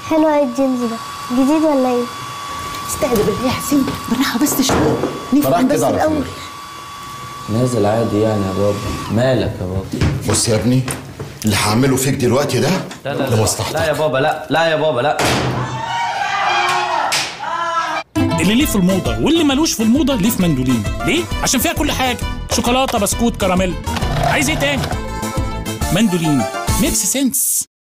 حلو قوي الجينز ده جديد ولا ايه استهدى بالله يا حسين بالراحه بس شويه نفهم بس كده على الاول نازل عادي يعني يا بابا مالك يا بابا بص يا ابني اللي هعمله فيك دلوقتي ده لا لا لا لمصلحتك لا يا بابا لا لا يا بابا لا اللي ليه في الموضه واللي ملوش في الموضه ليه في مندولين ليه عشان فيها كل حاجه شوكولاته بسكوت كراميل عايز ايه تاني مندولين ميكس سنس